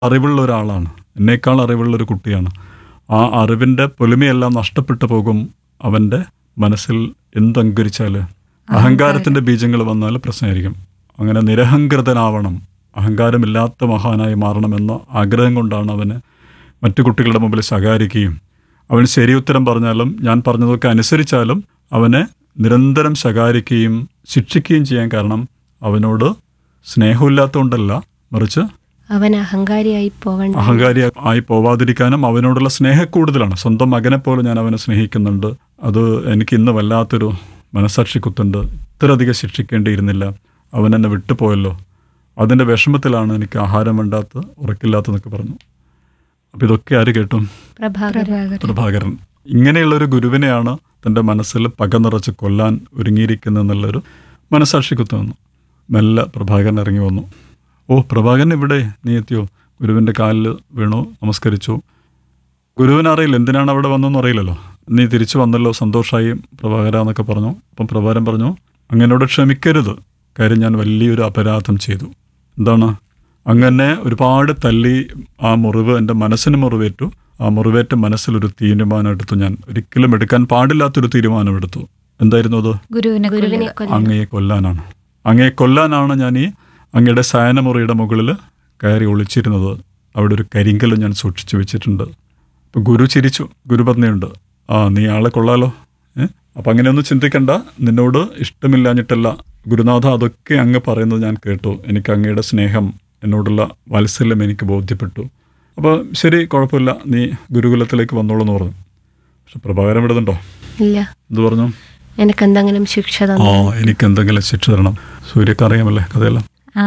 അറിവുള്ള ഒരാളാണ് എന്നേക്കാൾ അറിവുള്ള ഒരു കുട്ടിയാണ് ആ അറിവിൻ്റെ പൊലിമയെല്ലാം നഷ്ടപ്പെട്ടു പോകും അവൻ്റെ മനസ്സിൽ എന്തങ്കരിച്ചാൽ അഹങ്കാരത്തിൻ്റെ ബീജങ്ങൾ വന്നാൽ പ്രശ്നമായിരിക്കും അങ്ങനെ നിരഹങ്കൃതനാവണം അഹങ്കാരമില്ലാത്ത മഹാനായി മാറണമെന്ന ആഗ്രഹം കൊണ്ടാണ് അവന് മറ്റു കുട്ടികളുടെ മുമ്പിൽ ശകാരിക്കുകയും അവൻ ശരി ഉത്തരം പറഞ്ഞാലും ഞാൻ പറഞ്ഞതൊക്കെ അനുസരിച്ചാലും അവനെ നിരന്തരം ശകാരിക്കുകയും ശിക്ഷിക്കുകയും ചെയ്യാൻ കാരണം അവനോട് സ്നേഹമില്ലാത്തതുകൊണ്ടല്ല മറിച്ച് അവൻ അഹങ്കാരിയായി പോവണ്ട അഹങ്കാരി ആയി പോവാതിരിക്കാനും അവനോടുള്ള സ്നേഹക്കൂടുതലാണ് സ്വന്തം മകനെ പോലെ ഞാൻ അവനെ സ്നേഹിക്കുന്നുണ്ട് അത് എനിക്ക് ഇന്ന് വല്ലാത്തൊരു മനസാക്ഷി കുത്തുണ്ട് ഇത്രയധികം ശിക്ഷിക്കേണ്ടിയിരുന്നില്ല അവൻ എന്നെ വിട്ടുപോയല്ലോ അതിൻ്റെ വിഷമത്തിലാണ് എനിക്ക് ആഹാരം വേണ്ടാത്ത ഉറക്കില്ലാത്തതെന്നൊക്കെ പറഞ്ഞു അപ്പോൾ ഇതൊക്കെ ആര് കേട്ടു പ്രഭാകരൻ പ്രഭാകരൻ ഇങ്ങനെയുള്ളൊരു ഗുരുവിനെയാണ് തൻ്റെ മനസ്സിൽ പക നിറച്ച് കൊല്ലാൻ ഒരുങ്ങിയിരിക്കുന്നതെന്നുള്ളൊരു മനസാക്ഷി കുത്തുവന്നു മെല്ലെ പ്രഭാകരൻ ഇറങ്ങി വന്നു ഓ പ്രഭാകരൻ ഇവിടെ നീ എത്തിയോ ഗുരുവിൻ്റെ കാലിൽ വീണു നമസ്കരിച്ചു ഗുരുവിന് അറിയില്ല എന്തിനാണ് അവിടെ വന്നതെന്ന് അറിയില്ലല്ലോ നീ തിരിച്ചു വന്നല്ലോ സന്തോഷമായി പ്രഭാകര എന്നൊക്കെ പറഞ്ഞു അപ്പം പ്രഭാകരൻ പറഞ്ഞു അങ്ങനോട് ക്ഷമിക്കരുത് കാര്യം ഞാൻ വലിയൊരു അപരാധം ചെയ്തു എന്താണ് അങ്ങനെ ഒരുപാട് തല്ലി ആ മുറിവ് എൻ്റെ മനസ്സിന് മുറിവേറ്റു ആ മുറിവേറ്റ മനസ്സിലൊരു തീരുമാനം എടുത്തു ഞാൻ ഒരിക്കലും എടുക്കാൻ പാടില്ലാത്തൊരു തീരുമാനം എടുത്തു എന്തായിരുന്നു അത് ഗുരുവിനെ ഗുരുവിനെ കൊല്ലാൻ അങ്ങയെ കൊല്ലാനാണ് അങ്ങയെ കൊല്ലാനാണ് ഞാൻ ഈ അങ്ങയുടെ ശയനമുറിയുടെ മുകളിൽ കയറി ഒളിച്ചിരുന്നത് അവിടെ ഒരു കരിങ്കല്ല് ഞാൻ സൂക്ഷിച്ചു വെച്ചിട്ടുണ്ട് അപ്പം ഗുരു ചിരിച്ചു ഗുരു പറഞ്ഞുണ്ട് ആ നീ ആളെ കൊള്ളാലോ ഏ അപ്പം അങ്ങനെയൊന്നും ചിന്തിക്കണ്ട നിന്നോട് ഇഷ്ടമില്ലാഞ്ഞിട്ടല്ല ഗുരുനാഥ അതൊക്കെ അങ്ങ് പറയുന്നത് ഞാൻ കേട്ടു എനിക്ക് അങ്ങയുടെ സ്നേഹം എന്നോടുള്ള വാത്സല്യം എനിക്ക് ബോധ്യപ്പെട്ടു അപ്പോൾ ശരി കുഴപ്പമില്ല നീ ഗുരുകുലത്തിലേക്ക് വന്നോളൂ എന്ന് പറഞ്ഞു പക്ഷെ പ്രഭാകരൻ വിടുന്നുണ്ടോ ഇല്ല എന്ത് പറഞ്ഞു എനിക്ക് എന്തെങ്കിലും ശിക്ഷ ആ തന്നു എനിക്ക് എന്തെങ്കിലും ശിക്ഷ തരണം സൂര്യക്ക് അറിയാമല്ലേ കഥയെല്ലാം ആ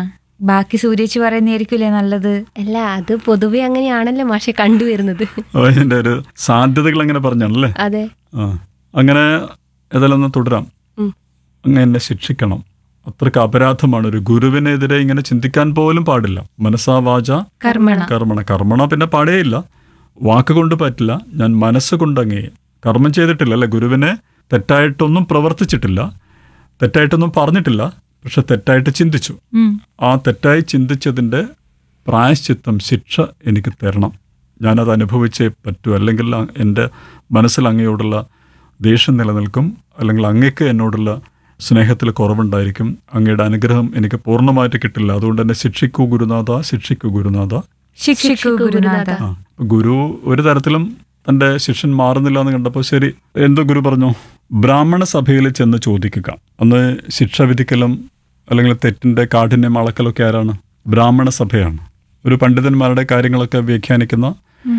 ബാക്കി സൂര്യേച്ചി പറയുന്നതായിരിക്കില്ലേ നല്ലത് അല്ല അത് പൊതുവെ അങ്ങനെയാണല്ലോ മാഷെ കണ്ടുവരുന്നത് അതിൻ്റെ ഒരു സാധ്യതകൾ അങ്ങനെ പറഞ്ഞാണല്ലേ അതെ ആ അങ്ങനെ ഏതായാലും ഒന്ന് തുടരാം ഉം. അങ്ങ് എന്നെ ശിക്ഷിക്കണം അത്രക്ക് അപരാധമാണ് ഒരു ഗുരുവിനെതിരെ ഇങ്ങനെ ചിന്തിക്കാൻ പോലും പാടില്ല മനസ്സാ വാച കർമ്മണ കർമ്മണ കർമ്മണ പിന്നെ പാടേയില്ല വാക്കുകൊണ്ട് പറ്റില്ല ഞാൻ മനസ്സുകൊണ്ട് അങ്ങേ കർമ്മം ചെയ്തിട്ടില്ല അല്ലെ ഗുരുവിനെ തെറ്റായിട്ടൊന്നും പ്രവർത്തിച്ചിട്ടില്ല തെറ്റായിട്ടൊന്നും പറഞ്ഞിട്ടില്ല പക്ഷെ തെറ്റായിട്ട് ചിന്തിച്ചു ഉം. ആ തെറ്റായി ചിന്തിച്ചതിൻ്റെ പ്രായശ്ചിത്തം ശിക്ഷ എനിക്ക് തരണം ഞാനത് അനുഭവിച്ചേ പറ്റൂ അല്ലെങ്കിൽ അ- എൻ്റെ മനസ്സിൽ അങ്ങയോടുള്ള ദേഷ്യം നിലനിൽക്കും അല്ലെങ്കിൽ അങ്ങയ്ക്ക് എന്നോടുള്ള സ്നേഹത്തിൽ കുറവുണ്ടായിരിക്കും അങ്ങയുടെ അനുഗ്രഹം എനിക്ക് പൂർണ്ണമായിട്ട് കിട്ടില്ല അതുകൊണ്ട് എന്നെ ശിക്ഷിക്കൂ ഗുരുനാഥ ശിക്ഷിക്കൂ ഗുരുനാഥ ശിക്ഷിക്കൂ ഗുരുനാഥ ആ അപ്പൊ ഗുരു ഒരു തരത്തിലും തൻ്റെ ശിഷ്യൻ മാറുന്നില്ല എന്ന് കണ്ടപ്പോൾ ശരി എന്തോ ഗുരു പറഞ്ഞു ബ്രാഹ്മണ സഭയിൽ ചെന്ന് ചോദിക്കുക അന്ന് ശിക്ഷ വിധിക്കലും അല്ലെങ്കിൽ തെറ്റിൻ്റെ കാഠിന്യം അളക്കലൊക്കെ ആരാണ് ബ്രാഹ്മണ സഭയാണ് ഒരു പണ്ഡിതന്മാരുടെ കാര്യങ്ങളൊക്കെ വ്യാഖ്യാനിക്കുന്ന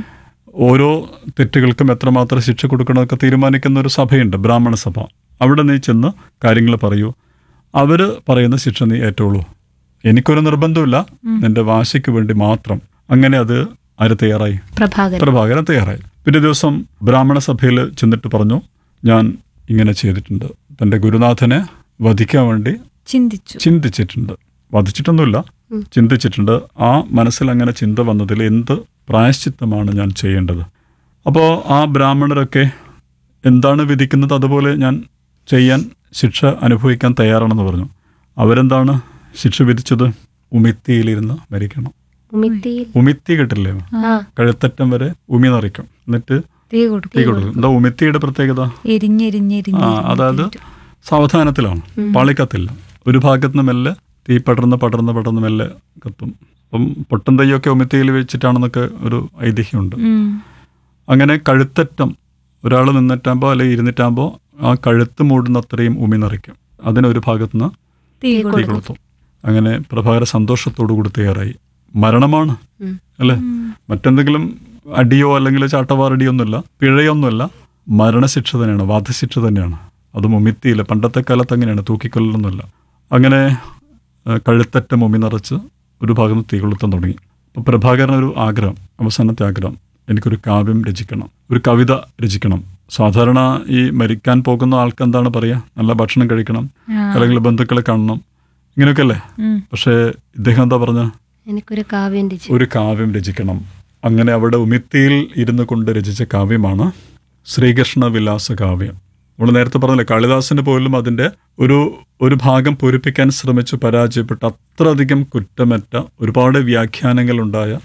ഓരോ തെറ്റുകൾക്കും എത്രമാത്രം ശിക്ഷ കൊടുക്കണമെന്നൊക്കെ തീരുമാനിക്കുന്ന ഒരു സഭയുണ്ട് ബ്രാഹ്മണ സഭ അവിടെ നീ ചെന്ന് കാര്യങ്ങൾ പറയൂ അവർ പറയുന്ന ശിക്ഷ നീ ഏറ്റോളൂ എനിക്കൊരു നിർബന്ധമില്ല നിന്റെ വാശിക്ക് വേണ്ടി മാത്രം അങ്ങനെ അത് ആര് തയ്യാറായി പ്രഭാകരൻ പ്രഭാകരൻ തയ്യാറായി പിറ്റേ ദിവസം ബ്രാഹ്മണ സഭയിൽ ചെന്നിട്ട് പറഞ്ഞു ഞാൻ ഇങ്ങനെ ചെയ്തിട്ടുണ്ട് തൻ്റെ ഗുരുനാഥനെ വധിക്കാൻ വേണ്ടി ചിന്തിച്ചു ചിന്തിച്ചിട്ടുണ്ട് വധിച്ചിട്ടൊന്നുമില്ല ഉം. ചിന്തിച്ചിട്ടുണ്ട് ആ മനസ്സിൽ അങ്ങനെ ചിന്ത വന്നതിൽ എന്ത് പ്രായശ്ചിത്തമാണ് ഞാൻ ചെയ്യേണ്ടത് അപ്പോൾ ആ ബ്രാഹ്മണരൊക്കെ എന്താണ് വിധിക്കുന്നത് അതുപോലെ ഞാൻ ചെയ്യാൻ ശിക്ഷ അനുഭവിക്കാൻ തയ്യാറാണെന്ന് പറഞ്ഞു അവരെന്താണ് ശിക്ഷ വിധിച്ചത് ഉമിത്തിയിലിരുന്ന് മരിക്കണം ഉമിത്തിയിൽ ഉമിത്തി കേട്ടില്ലേ ആ കഴുത്തറ്റം വരെ ഉമി നിറയ്ക്കും എന്നിട്ട് തീ തീ കൊടുക്കും കൊടുക്കും എന്താ ഉമിത്തിയുടെ പ്രത്യേകത എരിഞ്ഞെരിഞ്ഞെരിഞ്ഞ് ആ അതായത് സാവധാനത്തിലാണ് പാളിക്കത്തില്ല ഒരു ഭാഗത്ത് നിന്ന് മെല്ലെ തീ പടർന്ന് പടർന്ന് പടർന്ന് മെല്ലെ കത്തും അപ്പം പൊട്ടും തയ്യൊക്കെ ഉമിത്തിയിൽ വെച്ചിട്ടാണെന്നൊക്കെ ഒരു ഐതിഹ്യമുണ്ട് ഉം. അങ്ങനെ കഴുത്തറ്റം ഒരാൾ നിന്നിട്ടാകുമ്പോൾ അല്ലെങ്കിൽ ഇരുന്നിട്ടാകുമ്പോൾ ആ കഴുത്ത് മൂടുന്ന അത്രയും ഉമി നിറയ്ക്കും അതിനൊരു ഭാഗത്ത് നിന്ന് തീ തീ കൊടുക്കും കൊളുത്തും അങ്ങനെ പ്രഭാകര സന്തോഷത്തോടു കൂടി തയ്യാറായി മരണമാണ് ഉം. അല്ലേ മറ്റെന്തെങ്കിലും അടിയോ അല്ലെങ്കിൽ ചാട്ടവാറടിയോ ഒന്നുമില്ല പിഴയൊന്നുമല്ല മരണശിക്ഷ തന്നെയാണ് വധശിക്ഷ തന്നെയാണ് അത് മുമിത്തിയില്ല പണ്ടത്തെ കാലത്ത് അങ്ങനെയാണ് തൂക്കിക്കൊല്ലൊന്നുമില്ല അങ്ങനെ ആ, കഴുത്തറ്റ മുമി നിറച്ച് ഒരു ഭാഗം തീ കൊളുത്താൻ തുടങ്ങി അപ്പോൾ പ്രഭാകരൻ ഒരു ആഗ്രഹം അവസാനത്തെ ആഗ്രഹം എനിക്കൊരു കാവ്യം രചിക്കണം ഒരു കവിത രചിക്കണം സാധാരണ ഈ മരിക്കാൻ പോകുന്ന ആൾക്ക് എന്താണ് പറയുക നല്ല ഭക്ഷണം കഴിക്കണം ആ. അല്ലെങ്കിൽ ബന്ധുക്കളെ കാണണം ഇങ്ങനെയൊക്കെ അല്ലേ ഉം. പക്ഷേ ഇദ്ദേഹം എന്താ പറഞ്ഞ എനിക്കൊരു കാവ്യം രചി ഒരു കാവ്യം രചിക്കണം അങ്ങനെ അവിടെ ഉമിത്തിയിൽ ഇരുന്നു കൊണ്ട് രചിച്ച കാവ്യമാണ് ശ്രീകൃഷ്ണ വിലാസ കാവ്യം നമ്മൾ നേരത്തെ പറഞ്ഞില്ലേ കാളിദാസന് പോലും അതിൻ്റെ ഒരു ഒരു ഭാഗം പൂരിപ്പിക്കാൻ ശ്രമിച്ചു പരാജയപ്പെട്ട അത്രയധികം കുറ്റമറ്റ ഒരുപാട് വ്യാഖ്യാനങ്ങൾ ഉണ്ടായ